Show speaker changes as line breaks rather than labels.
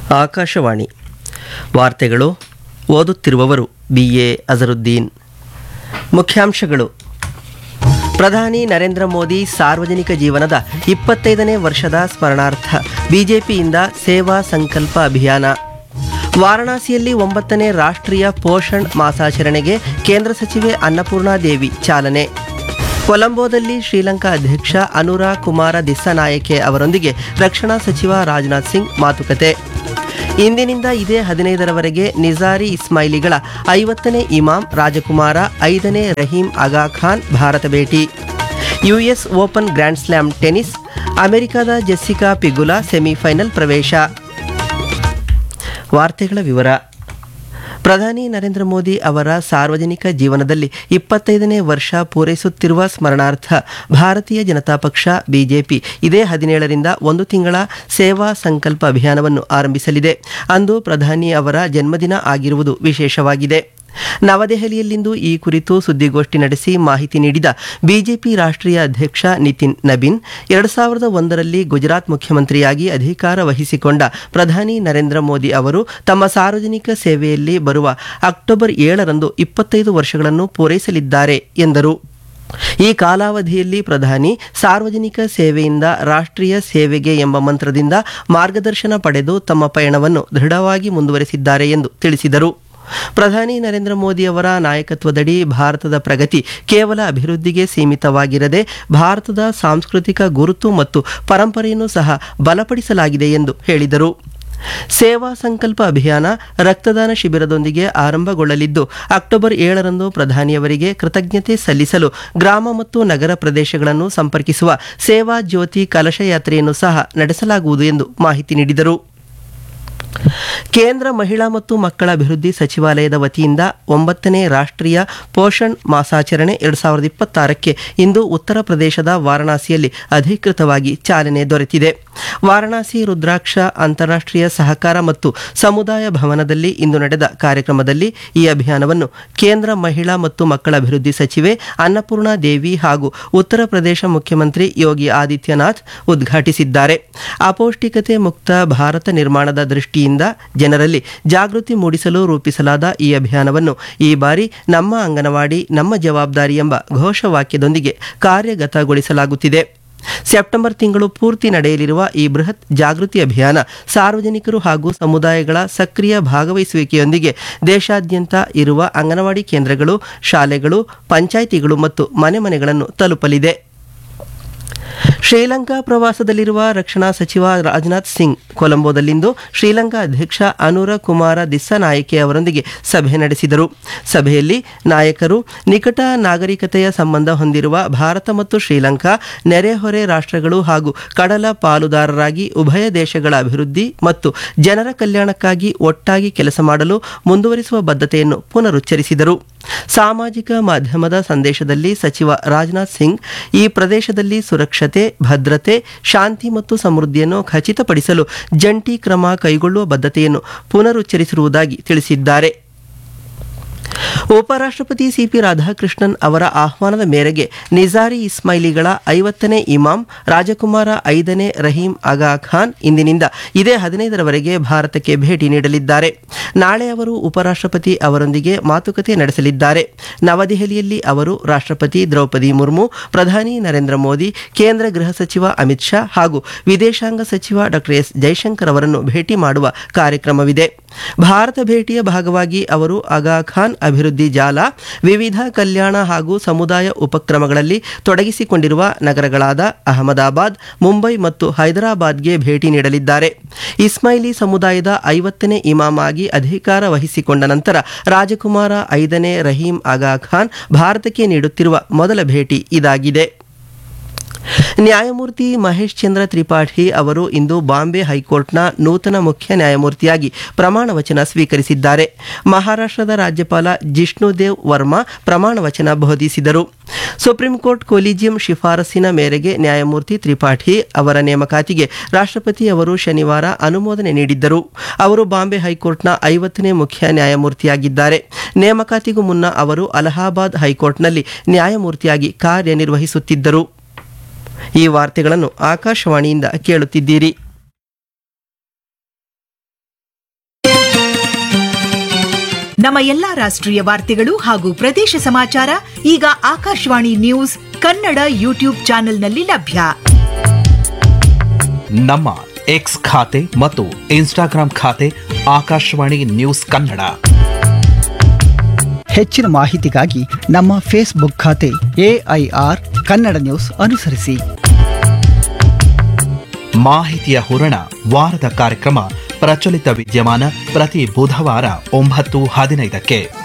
ಆಕಾಶವಾಣಿ ವಾರ್ತೆಗಳು ಓದುತ್ತಿರುವವರು B A Azharuddin ಮುಖ್ಯಾಂಶಗಳು ಪ್ರಧಾನಿ ನರೇಂದ್ರ ಮೋದಿ ಸಾರ್ವಜನಿಕ ಜೀವನದ ಇಪ್ಪತ್ತೈದನೇ ವರ್ಷದ ಸ್ಮರಣಾರ್ಥ ಬಿಜೆಪಿಯಿಂದ ಸೇವಾ ಸಂಕಲ್ಪ ಅಭಿಯಾನ ವಾರಣಾಸಿಯಲ್ಲಿ ಒಂಬತ್ತನೇ ರಾಷ್ಟ್ರೀಯ ಪೋಷಣ್ ಮಾಸಾಚರಣೆಗೆ ಕೇಂದ್ರ ಸಚಿವೆ ಅನ್ನಪೂರ್ಣಾದೇವಿ ಚಾಲನೆ ಕೊಲಂಬೋದಲ್ಲಿ ಶ್ರೀಲಂಕಾ ಅಧ್ಯಕ್ಷ ಅನುರಾ ಕುಮಾರ ದಿಸ್ಸನಾಯಕೆ ಅವರೊಂದಿಗೆ ರಕ್ಷಣಾ ಸಚಿವ ರಾಜನಾಥ್ ಸಿಂಗ್ ಮಾತುಕತೆ ಇಂದಿನಿಂದ ಇದೇ ಹದಿನೈದರವರೆಗೆ ನಿಜಾರಿ ಇಸ್ಮಾಯಿಲಿಗಳ ಐವತ್ತನೇ ಇಮಾಮ್ ರಾಜಕುಮಾರ ಐದನೇ ರಹೀಂ ಆಗಾ ಖಾನ್ ಭಾರತ ಭೇಟಿ US open grand slam tennis ಅಮೆರಿಕದ ಜೆಸ್ಸಿಕಾ ಪಿಗುಲಾ ಸೆಮಿಫೈನಲ್ ಪ್ರವೇಶ ವಾರ್ತೆಗಳ ವಿವರ ಪ್ರಧಾನಿ ನರೇಂದ್ರ ಮೋದಿ ಅವರ ಸಾರ್ವಜನಿಕ ಜೀವನದಲ್ಲಿ ಇಪ್ಪತ್ತೈದನೇ ವರ್ಷ ಪೂರೈಸುತ್ತಿರುವ ಸ್ಮರಣಾರ್ಥ ಭಾರತೀಯ ಜನತಾ ಪಕ್ಷ ಬಿಜೆಪಿ ಇದೇ ಹದಿನೇಳರಿಂದ ಒಂದು ತಿಂಗಳ ಸೇವಾ ಸಂಕಲ್ಪ ಅಭಿಯಾನವನ್ನು ಆರಂಭಿಸಲಿದೆ ಅಂದು ಪ್ರಧಾನಿ ಅವರ ಜನ್ಮದಿನ ಆಗಿರುವುದು ವಿಶೇಷವಾಗಿದೆ ನವದೆಹಲಿಯಲ್ಲಿಂದು ಈ ಕುರಿತು ಸುದ್ದಿಗೋಷ್ಠಿ ನಡೆಸಿ ಮಾಹಿತಿ ನೀಡಿದ ಬಿಜೆಪಿ ರಾಷ್ಟ್ರೀಯ ಅಧ್ಯಕ್ಷ ನಿತಿನ್ ನಬೀನ್ ಎರಡು ಸಾವಿರದ ಒಂದರಲ್ಲಿ ಗುಜರಾತ್ ಮುಖ್ಯಮಂತ್ರಿಯಾಗಿ ಅಧಿಕಾರ ವಹಿಸಿಕೊಂಡ ಪ್ರಧಾನಿ ನರೇಂದ್ರ ಮೋದಿ ಅವರು ತಮ್ಮ ಸಾರ್ವಜನಿಕ ಸೇವೆಯಲ್ಲಿ ಬರುವ ಅಕ್ಟೋಬರ್ ಏಳರಂದು ಇಪ್ಪತ್ತೈದು ವರ್ಷಗಳನ್ನು ಪೂರೈಸಲಿದ್ದಾರೆ ಎಂದರು ಈ ಕಾಲಾವಧಿಯಲ್ಲಿ ಪ್ರಧಾನಿ ಸಾರ್ವಜನಿಕ ಸೇವೆಯಿಂದ ರಾಷ್ಟ್ರೀಯ ಸೇವೆಗೆ ಎಂಬ ಮಂತ್ರದಿಂದ ಮಾರ್ಗದರ್ಶನ ಪಡೆದು ತಮ್ಮ ಪಯಣವನ್ನು ದೃಢವಾಗಿ ಮುಂದುವರೆಸಿದ್ದಾರೆ ಎಂದು ತಿಳಿಸಿದರು ಪ್ರಧಾನಿ ನರೇಂದ್ರ ಮೋದಿ ಅವರ ನಾಯಕತ್ವದಡಿ ಭಾರತದ ಪ್ರಗತಿ ಕೇವಲ ಅಭಿವೃದ್ಧಿಗೆ ಸೀಮಿತವಾಗಿರದೆ ಭಾರತದ ಸಾಂಸ್ಕೃತಿಕ ಗುರುತು ಮತ್ತು ಪರಂಪರೆಯನ್ನು ಸಹ ಬಲಪಡಿಸಲಾಗಿದೆ ಎಂದು ಹೇಳಿದರು ಸೇವಾ ಸಂಕಲ್ಪ ಅಭಿಯಾನ ರಕ್ತದಾನ ಶಿಬಿರದೊಂದಿಗೆ ಆರಂಭಗೊಳ್ಳಲಿದ್ದು ಅಕ್ಟೋಬರ್ ಏಳರಂದು ಪ್ರಧಾನಿಯವರಿಗೆ ಕೃತಜ್ಞತೆ ಸಲ್ಲಿಸಲು ಗ್ರಾಮ ಮತ್ತು ನಗರ ಪ್ರದೇಶಗಳನ್ನು ಸಂಪರ್ಕಿಸುವ ಸೇವಾ ಜ್ಯೋತಿ ಕಲಶ ಯಾತ್ರೆಯನ್ನು ಸಹ ನಡೆಸಲಾಗುವುದು ಎಂದು ಮಾಹಿತಿ ನೀಡಿದರು ಕೇಂದ್ರ ಮಹಿಳಾ ಮತ್ತು ಮಕ್ಕಳ ಅಭಿವೃದ್ಧಿ ಸಚಿವಾಲಯದ ವತಿಯಿಂದ ಒಂಬತ್ತನೇ ರಾಷ್ಟ್ರೀಯ ಪೋಷಣ್ ಮಾಸಾಚರಣೆ ಎರಡು ಸಾವಿರದ ಇಪ್ಪತ್ತಾರಕ್ಕೆ ಇಂದು ಉತ್ತರ ಪ್ರದೇಶದ ವಾರಣಾಸಿಯಲ್ಲಿ ಅಧಿಕೃತವಾಗಿ ಚಾಲನೆ ದೊರೆತಿದೆ ವಾರಣಾಸಿ ರುದ್ರಾಕ್ಷ ಅಂತಾರಾಷ್ಟ್ರೀಯ ಸಹಕಾರ ಮತ್ತು ಸಮುದಾಯ ಭವನದಲ್ಲಿ ಇಂದು ನಡೆದ ಕಾರ್ಯಕ್ರಮದಲ್ಲಿ ಈ ಅಭಿಯಾನವನ್ನು ಕೇಂದ್ರ ಮಹಿಳಾ ಮತ್ತು ಮಕ್ಕಳ ಅಭಿವೃದ್ಧಿ ಸಚಿವೆ ಅನ್ನಪೂರ್ಣಾ ದೇವಿ ಹಾಗೂ ಉತ್ತರ ಪ್ರದೇಶ ಮುಖ್ಯಮಂತ್ರಿ ಯೋಗಿ ಆದಿತ್ಯನಾಥ್ ಉದ್ಘಾಟಿಸಿದ್ದಾರೆ ಅಪೌಷ್ಟಿಕತೆ ಮುಕ್ತ ಭಾರತ ನಿರ್ಮಾಣದ ದೃಷ್ಟಿಯಿಂದ ಜನರಲ್ಲಿ ಜಾಗೃತಿ ಮೂಡಿಸಲು ರೂಪಿಸಲಾದ ಈ ಅಭಿಯಾನವನ್ನು ಈ ಬಾರಿ ನಮ್ಮ ಅಂಗನವಾಡಿ ನಮ್ಮ ಜವಾಬ್ದಾರಿ ಎಂಬ ಘೋಷವಾಕ್ಯದೊಂದಿಗೆ ಕಾರ್ಯಗತಗೊಳಿಸಲಾಗುತ್ತಿದೆ ಸೆಪ್ಟೆಂಬರ್ ತಿಂಗಳು ಪೂರ್ತಿ ನಡೆಯಲಿರುವ ಈ ಬೃಹತ್ ಜಾಗೃತಿ ಅಭಿಯಾನ ಸಾರ್ವಜನಿಕರು ಹಾಗೂ ಸಮುದಾಯಗಳ ಸಕ್ರಿಯ ಭಾಗವಹಿಸುವಿಕೆಯೊಂದಿಗೆ ದೇಶಾದ್ಯಂತ ಇರುವ ಅಂಗನವಾಡಿ ಕೇಂದ್ರಗಳು ಶಾಲೆಗಳು ಪಂಚಾಯಿತಿಗಳು ಮತ್ತು ಮನೆ ಮನೆಗಳನ್ನು ತಲುಪಲಿದೆ ಶ್ರೀಲಂಕಾ ಪ್ರವಾಸದಲ್ಲಿರುವ ರಕ್ಷಣಾ ಸಚಿವ ರಾಜನಾಥ್ ಸಿಂಗ್ ಕೊಲಂಬೋದಲ್ಲಿಂದು ಶ್ರೀಲಂಕಾ ಅಧ್ಯಕ್ಷ ಅನುರ ಕುಮಾರ ದಿಸ್ಸನಾಯಕೆ ಅವರೊಂದಿಗೆ ಸಭೆ ನಡೆಸಿದರು ಸಭೆಯಲ್ಲಿ ನಾಯಕರು ನಿಕಟ ನಾಗರಿಕತೆಯ ಸಂಬಂಧ ಹೊಂದಿರುವ ಭಾರತ ಮತ್ತು ಶ್ರೀಲಂಕಾ ನೆರೆಹೊರೆ ರಾಷ್ಟ್ರಗಳು ಹಾಗೂ ಕಡಲ ಪಾಲುದಾರರಾಗಿ ಉಭಯ ದೇಶಗಳ ಅಭಿವೃದ್ಧಿ ಮತ್ತು ಜನರ ಕಲ್ಯಾಣಕ್ಕಾಗಿ ಒಟ್ಟಾಗಿ ಕೆಲಸ ಮಾಡಲು ಮುಂದುವರಿಸುವ ಬದ್ಧತೆಯನ್ನು ಪುನರುಚ್ಚರಿಸಿದರು ಸಾಮಾಜಿಕ ಮಾಧ್ಯಮದ ಸಂದೇಶದಲ್ಲಿ ಸಚಿವ ರಾಜನಾಥ್ ಸಿಂಗ್ ಈ ಪ್ರದೇಶದಲ್ಲಿ ಸುರಕ್ಷತೆ ಭದ್ರತೆ ಶಾಂತಿ ಮತ್ತು ಸಮೃದ್ಧಿಯನ್ನು ಖಚಿತಪಡಿಸಲು ಜಂಟಿ ಕ್ರಮ ಕೈಗೊಳ್ಳುವ ಬದ್ಧತೆಯನ್ನು ಪುನರುಚ್ಚರಿಸಿರುವುದಾಗಿ ತಿಳಿಸಿದ್ದಾರೆ ಉಪರಾಷ್ಟ್ರಪತಿ ಸಿಪಿ ರಾಧಾಕೃಷ್ಣನ್ ಅವರ ಆಹ್ವಾನದ ಮೇರೆಗೆ ನಿಜಾರಿ ಇಸ್ಮಾಯಿಲಿಗಳ ಐವತ್ತನೇ ಇಮಾಮ್ ರಾಜಕುಮಾರ ಐದನೇ ರಹೀಂ ಆಗಾ ಖಾನ್ ಇಂದಿನಿಂದ ಇದೇ ಹದಿನೈದರವರೆಗೆ ಭಾರತಕ್ಕೆ ಭೇಟಿ ನೀಡಲಿದ್ದಾರೆ ನಾಳೆ ಅವರು ಉಪರಾಷ್ಟ್ರಪತಿ ಅವರೊಂದಿಗೆ ಮಾತುಕತೆ ನಡೆಸಲಿದ್ದಾರೆ ನವದೆಹಲಿಯಲ್ಲಿ ಅವರು ರಾಷ್ಟ್ರಪತಿ ದ್ರೌಪದಿ ಮುರ್ಮು ಪ್ರಧಾನಿ ನರೇಂದ್ರ ಮೋದಿ ಕೇಂದ್ರ ಗೃಹ ಸಚಿವ ಅಮಿತ್ ಶಾ ಹಾಗೂ ವಿದೇಶಾಂಗ ಸಚಿವ ಡಾಕ್ಟರ್ ಎಸ್ ಜೈಶಂಕರ್ ಅವರನ್ನು ಭೇಟಿ ಮಾಡುವ ಕಾರ್ಯಕ್ರಮವಿದೆ ಭಾರತ ಭೇಟಿಯ ಭಾಗವಾಗಿ ಅವರು ಆಗಾ ಖಾನ್ ಅಭಿವೃದ್ಧಿ ಜಾಲ ವಿವಿಧ ಕಲ್ಯಾಣ ಹಾಗೂ ಸಮುದಾಯ ಉಪಕ್ರಮಗಳಲ್ಲಿ ತೊಡಗಿಸಿಕೊಂಡಿರುವ ನಗರಗಳಾದ ಅಹಮದಾಬಾದ್ ಮುಂಬೈ ಮತ್ತು ಹೈದರಾಬಾದ್ಗೆ ಭೇಟಿ ನೀಡಲಿದ್ದಾರೆ ಇಸ್ಮಾಯಿಲಿ ಸಮುದಾಯದ ಐವತ್ತನೇ ಇಮಾಮ್ ಆಗಿ ಅಧಿಕಾರ ವಹಿಸಿಕೊಂಡ ನಂತರ ರಾಜಕುಮಾರ ಐದನೇ ರಹೀಂ ಆಗಾ ಖಾನ್ ಭಾರತಕ್ಕೆ ನೀಡುತ್ತಿರುವ ಮೊದಲ ಭೇಟಿ ಇದಾಗಿದೆ ನ್ಯಾಯಮೂರ್ತಿ ಮಹೇಶ್ ಚಂದ್ರ ತ್ರಿಪಾಠಿ ಅವರು ಇಂದು ಬಾಂಬೆ ಹೈಕೋರ್ಟ್ನ ನೂತನ ಮುಖ್ಯ ನ್ಯಾಯಮೂರ್ತಿಯಾಗಿ ಪ್ರಮಾಣ ವಚನ ಸ್ವೀಕರಿಸಿದ್ದಾರೆ ಮಹಾರಾಷ್ಟ್ರದ ರಾಜ್ಯಪಾಲ ಜಿಷ್ಣುದೇವ್ ವರ್ಮಾ ಪ್ರಮಾಣ ವಚನ ಬೋಧಿಸಿದರು ಸುಪ್ರೀಂ ಕೋರ್ಟ್ ಕೊಲಿಜಿಯಂ ಶಿಫಾರಸಿನ ಮೇರೆಗೆ ನ್ಯಾಯಮೂರ್ತಿ ತ್ರಿಪಾಠಿ ಅವರ ನೇಮಕಾತಿಗೆ ರಾಷ್ಟ್ರಪತಿ ಅವರು ಶನಿವಾರ ಅನುಮೋದನೆ ನೀಡಿದ್ದರು ಅವರು ಬಾಂಬೆ ಹೈಕೋರ್ಟ್ನ ಐವತ್ತನೇ ಮುಖ್ಯ ನ್ಯಾಯಮೂರ್ತಿಯಾಗಿದ್ದಾರೆ ನೇಮಕಾತಿಗೂ ಮುನ್ನ ಅವರು ಅಲಹಾಬಾದ್ ಹೈಕೋರ್ಟ್ನಲ್ಲಿ ನ್ಯಾಯಮೂರ್ತಿಯಾಗಿ ಕಾರ್ಯನಿರ್ವಹಿಸುತ್ತಿದ್ದರು ಈ ವಾರ್ತೆಗಳನ್ನು ಆಕಾಶವಾಣಿಯಿಂದ ಕೇಳುತ್ತಿದ್ದೀರಿ
ನಮ್ಮ ಎಲ್ಲಾ ರಾಷ್ಟ್ರೀಯ ವಾರ್ತೆಗಳು ಹಾಗೂ ಪ್ರದೇಶ ಸಮಾಚಾರ ಈಗ ಆಕಾಶವಾಣಿ ನ್ಯೂಸ್ ಕನ್ನಡ ಯೂಟ್ಯೂಬ್ ಚಾನೆಲ್ನಲ್ಲಿ ಲಭ್ಯ
ನಮ್ಮ ಎಕ್ಸ್ ಖಾತೆ ಮತ್ತು ಇನ್ಸ್ಟಾಗ್ರಾಂ ಖಾತೆ ಆಕಾಶವಾಣಿ ನ್ಯೂಸ್ ಕನ್ನಡ
ಹೆಚ್ಚಿನ ಮಾಹಿತಿಗಾಗಿ ನಮ್ಮ ಫೇಸ್ಬುಕ್ ಖಾತೆ ಎಐಆರ್ ಕನ್ನಡ ನ್ಯೂಸ್ ಅನುಸರಿಸಿ
ಮಾಹಿತಿಯ ಹೂರಣ ವಾರದ ಕಾರ್ಯಕ್ರಮ ಪ್ರಚಲಿತ ವಿದ್ಯಮಾನ ಪ್ರತಿ ಬುಧವಾರ ಒಂಬತ್ತು ಹದಿನೈದಕ್ಕೆ